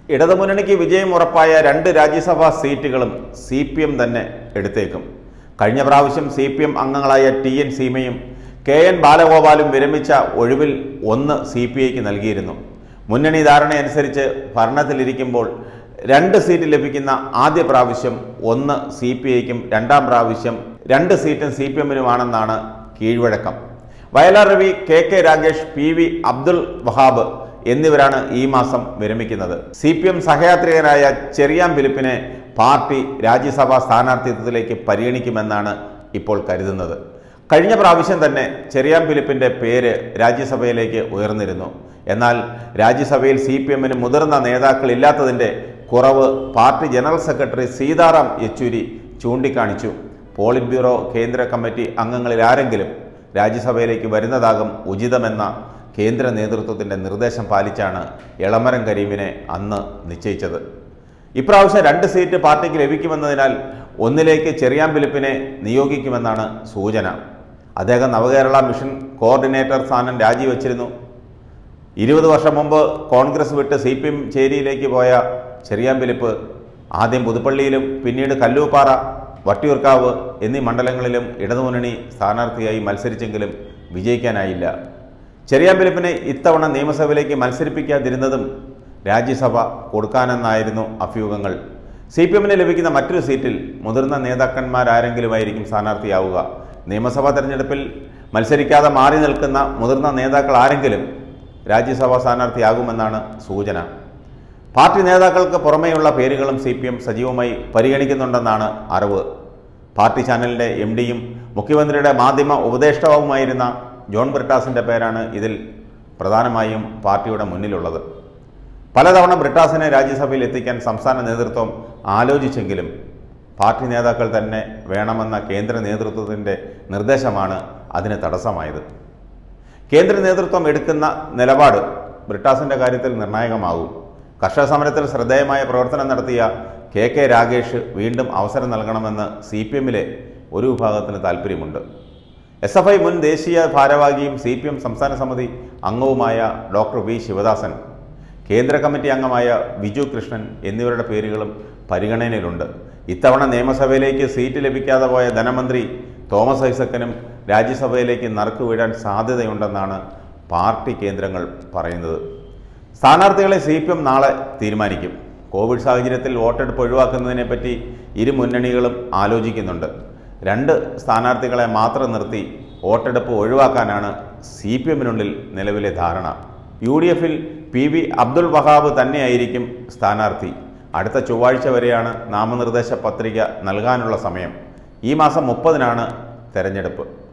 ഇടതുമുന്നണിക്ക് വിജയം ഉറപ്പായ രണ്ട് രാജ്യസഭാ സീറ്റുകളും സി പി എം തന്നെ എടുത്തേക്കും കഴിഞ്ഞ പ്രാവശ്യം സി പി എം അംഗങ്ങളായ ടി എൻ സീമയും കെ എൻ ബാലഗോപാലും വിരമിച്ച ഒഴിവിൽ ഒന്ന് സി പി ഐക്ക് നൽകിയിരുന്നു മുന്നണി ധാരണയനുസരിച്ച് ഭരണത്തിലിരിക്കുമ്പോൾ രണ്ട് സീറ്റ് ലഭിക്കുന്ന ആദ്യ പ്രാവശ്യം ഒന്ന് സി പി ഐക്കും രണ്ടാം പ്രാവശ്യം രണ്ട് സീറ്റും സി പി എമ്മിനുമാണെന്നാണ് കീഴ്വഴക്കം Vayalar Ravi K K Ragesh P V Abdul Wahab എന്നിവരാണ് ഈ മാസം വിരമിക്കുന്നത് സി പി എം സഹയാത്രികനായ ചെറിയാൻ ഫിലിപ്പിനെ പാർട്ടി രാജ്യസഭാ സ്ഥാനാർത്ഥിത്വത്തിലേക്ക് പരിഗണിക്കുമെന്നാണ് ഇപ്പോൾ കരുതുന്നത് കഴിഞ്ഞ പ്രാവശ്യം തന്നെ ചെറിയാൻ ഫിലിപ്പിന്റെ പേര് രാജ്യസഭയിലേക്ക് ഉയർന്നിരുന്നു എന്നാൽ രാജ്യസഭയിൽ സി പി എമ്മിന് മുതിർന്ന നേതാക്കളില്ലാത്തതിൻ്റെ കുറവ് party general secretary Sitaram Yechury ചൂണ്ടിക്കാണിച്ചു പോളിറ്റ് ബ്യൂറോ കേന്ദ്ര കമ്മിറ്റി അംഗങ്ങളിൽ ആരെങ്കിലും രാജ്യസഭയിലേക്ക് വരുന്നതാകും ഉചിതമെന്ന കേന്ദ്ര നേതൃത്വത്തിൻ്റെ നിർദ്ദേശം പാലിച്ചാണ് എളമരം കരീമിനെ അന്ന് നിശ്ചയിച്ചത് ഇപ്രാവശ്യം രണ്ട് സീറ്റ് പാർട്ടിക്ക് ലഭിക്കുമെന്നതിനാൽ ഒന്നിലേക്ക് ചെറിയാൻ ഫിലിപ്പിനെ നിയോഗിക്കുമെന്നാണ് സൂചന അദ്ദേഹം നവകേരള മിഷൻ കോർഡിനേറ്റർ സ്ഥാനം രാജിവെച്ചിരുന്നു ഇരുപത് വർഷം മുമ്പ് കോൺഗ്രസ് വിട്ട് സി പി എം ചേരിയിലേക്ക് പോയ ചെറിയാൻ ഫിലിപ്പ് ആദ്യം പുതുപ്പള്ളിയിലും പിന്നീട് കല്ലൂപ്പാറ വട്ടിയൂർക്കാവ് എന്നീ മണ്ഡലങ്ങളിലും ഇടതുമുന്നണി സ്ഥാനാർത്ഥിയായി മത്സരിച്ചെങ്കിലും വിജയിക്കാനായില്ല ചെറിയാൻ ഫിലിപ്പിനെ ഇത്തവണ നിയമസഭയിലേക്ക് മത്സരിപ്പിക്കാതിരുന്നതും രാജ്യസഭ കൊടുക്കാനെന്നായിരുന്നു അഭ്യൂഹങ്ങൾ സി പി എമ്മിന് ലഭിക്കുന്ന മറ്റൊരു സീറ്റിൽ മുതിർന്ന നേതാക്കന്മാരാരെങ്കിലുമായിരിക്കും സ്ഥാനാർത്ഥിയാവുക നിയമസഭാ തെരഞ്ഞെടുപ്പിൽ മത്സരിക്കാതെ മാറി നിൽക്കുന്ന മുതിർന്ന നേതാക്കൾ ആരെങ്കിലും രാജ്യസഭാ സ്ഥാനാർത്ഥിയാകുമെന്നാണ് സൂചന പാർട്ടി നേതാക്കൾക്ക് പുറമേയുള്ള പേരുകളും സി പി എം സജീവമായി പരിഗണിക്കുന്നുണ്ടെന്നാണ് അറിവ് പാർട്ടി ചാനലിൻ്റെ എം ഡിയും മുഖ്യമന്ത്രിയുടെ മാധ്യമ ഉപദേഷ്ടാവുമായിരുന്ന ജോൺ ബ്രിട്ടാസിൻ്റെ പേരാണ് ഇതിൽ പ്രധാനമായും പാർട്ടിയുടെ മുന്നിലുള്ളത് പലതവണ ബ്രിട്ടാസിനെ രാജ്യസഭയിൽ എത്തിക്കാൻ സംസ്ഥാന നേതൃത്വം ആലോചിച്ചെങ്കിലും പാർട്ടി നേതാക്കൾ തന്നെ വേണമെന്ന കേന്ദ്ര നേതൃത്വത്തിൻ്റെ നിർദ്ദേശമാണ് അതിന് തടസ്സമായത് കേന്ദ്ര നേതൃത്വം എടുക്കുന്ന നിലപാട് ബ്രിട്ടാസിൻ്റെ കാര്യത്തിൽ നിർണായകമാകും കർഷക സമരത്തിൽ ശ്രദ്ധേയമായ പ്രവർത്തനം നടത്തിയ കെ കെ രാഗേഷ് വീണ്ടും അവസരം നൽകണമെന്ന് സി പി എമ്മിലെ ഒരു വിഭാഗത്തിന് താല്പര്യമുണ്ട് എസ് എഫ് ഐ മുൻ ദേശീയ ഭാരവാഹിയും സി പി എം സംസ്ഥാന സമിതി അംഗവുമായ ഡോക്ടർ വി ശിവദാസൻ കേന്ദ്ര കമ്മിറ്റി അംഗമായ വിജു കൃഷ്ണൻ എന്നിവരുടെ പേരുകളും പരിഗണനയിലുണ്ട് ഇത്തവണ നിയമസഭയിലേക്ക് സീറ്റ് ലഭിക്കാതെ പോയ ധനമന്ത്രി തോമസ് ഐസക്കനും രാജ്യസഭയിലേക്ക് നറുക്ക് വീഴാൻ സാധ്യതയുണ്ടെന്നാണ് പാർട്ടി കേന്ദ്രങ്ങൾ പറയുന്നത് സ്ഥാനാർത്ഥികളെ സി പി എം നാളെ തീരുമാനിക്കും കോവിഡ് സാഹചര്യത്തിൽ വോട്ടെടുപ്പ് ഒഴിവാക്കുന്നതിനെപ്പറ്റി ഇരു മുന്നണികളും ആലോചിക്കുന്നുണ്ട് രണ്ട് സ്ഥാനാർത്ഥികളെ മാത്രം നിർത്തി വോട്ടെടുപ്പ് ഒഴിവാക്കാനാണ് സി പി എമ്മിനുള്ളിൽ നിലവിലെ ധാരണ യു ഡി എഫിൽ പി വി അബ്ദുൾ വഹാബ് തന്നെയായിരിക്കും സ്ഥാനാർത്ഥി അടുത്ത ചൊവ്വാഴ്ച വരെയാണ് നാമനിർദ്ദേശ പത്രിക നൽകാനുള്ള സമയം ഈ മാസം മുപ്പതിനാണ് തെരഞ്ഞെടുപ്പ്